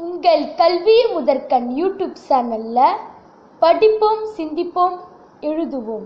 உங்கள் கல்வி முதற்கண் யூடியூப் சேனல்ல படிப்போம் சிந்திப்போம் எழுதுவோம்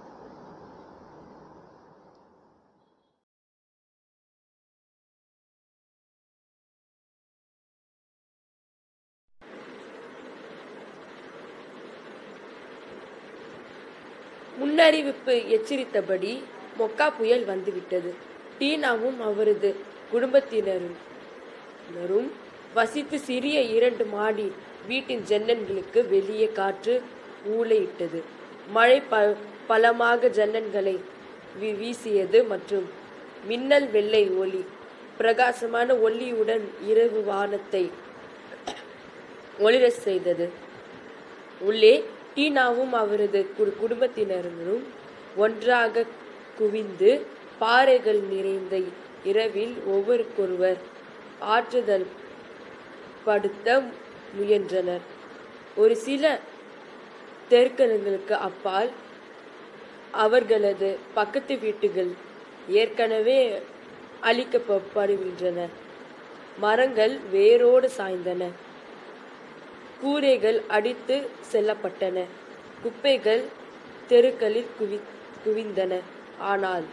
முன்னறிவிப்பு எச்சரித்தபடி மொக்கா புயல் வந்துவிட்டது டீனாவும் அவரது குடும்பத்தினரும் வசித்து சிறிய இரண்டு மாடி வீட்டின் ஜன்னல்களுக்கு வெளியே காற்று ஊளையிட்டது மழை ப பலமாக ஜன்னல்களை வீ- வீசியது மற்றும் மின்னல் வெள்ளை ஒளி பிரகாசமான ஒளியுடன் இரவு வானத்தை ஒளிரச் செய்தது உள்ளே டீனாவும் அவரது கு- குடும்பத்தினரும் ஒன்றாக குவிந்து பாறைகள் நிறைந்த இரவில் ஒவ்வொருக்கொருவர் ஆற்றுதல் படுத்த முயன்றனர் ஒரு சில தெருக்களுக்கு அப்பால் அவர்களது பக்கத்து வீட்டுகள் ஏற்கனவே அழிக்கப்படுகின்றன மரங்கள் வேரோடு சாய்ந்தன கூரைகள் அடித்து செல்லப்பட்டன குப்பைகள் தெருக்களில் குவி குவிந்தன ஆனால்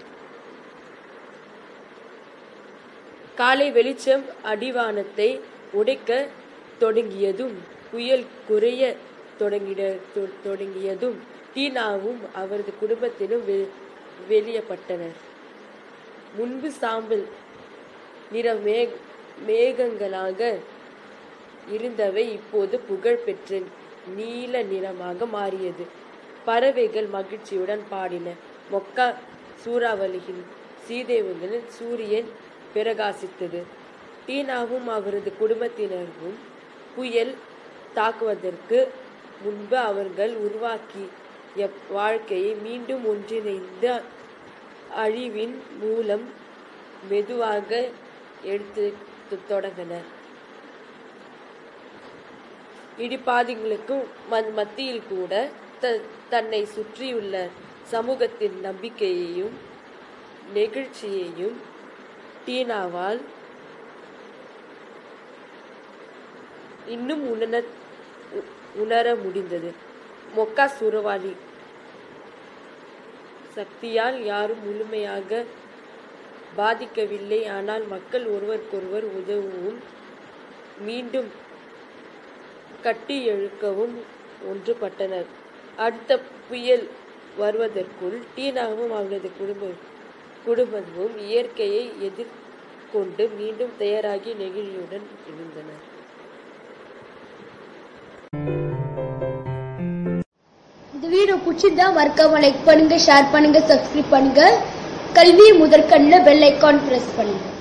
காலை வெளிச்சம் அடிவானத்தை உடைக்க தொடங்கியதும் புயல் குறைய தொடங்கிட தொ- தொடங்கியதும் டீனாவும் அவரது குடும்பத்திலும் வெ வெளியப்பட்டனர் முன்பு சாம்பல் நிற மே மேகங்களாக இருந்தவை இப்போது புகழ்பெற்ற நீல நிறமாக மாறியது பறவைகள் மகிழ்ச்சியுடன் பாடின மொக்கா சூறாவளியின் சீதேவுகளில் சூரியன் பிரகாசித்தது டீனாவும் அவரது குடும்பத்தினரும் புயல் தாக்குவதற்கு முன்பு அவர்கள் உருவாக்கிய வாழ்க்கையை மீண்டும் ஒன்றிணைந்த அழிவின் மூலம் மெதுவாக எடுத்து தொ- தொடங்கினர் இடிபாடுகளுக்கும் ம- மத்தியில் கூட த தன்னை சுற்றியுள்ள சமூகத்தின் நம்பிக்கையையும் நெகிழ்ச்சியையும் டீனாவால் இன்னும் உணர உ- உணர முடிந்தது மொக்கா சுரவாளி சக்தியால் யாரும் முழுமையாக பாதிக்கவில்லை ஆனால் மக்கள் ஒருவருக்கொருவர் உதவவும் மீண்டும் கட்டி எழுக்கவும் ஒன்றுபட்டனர் அடுத்த புயல் வருவதற்குள் டீனாவும் அவரது குடும்ப குடும்பமும் இயற்கையை எதிர்கொண்டு மீண்டும் தயாராகி நெகிழியுடன் இருந்தனர் இந்த வீடியோ பிடிச்சிருந்தா மறக்காம லைக் பண்ணுங்க ஷேர் பண்ணுங்க சப்ஸ்கிரைப் பண்ணுங்க கல்வி முதற்கண்ணில் பெல் ஐக்கான் பிரஸ் பண்ணுங்க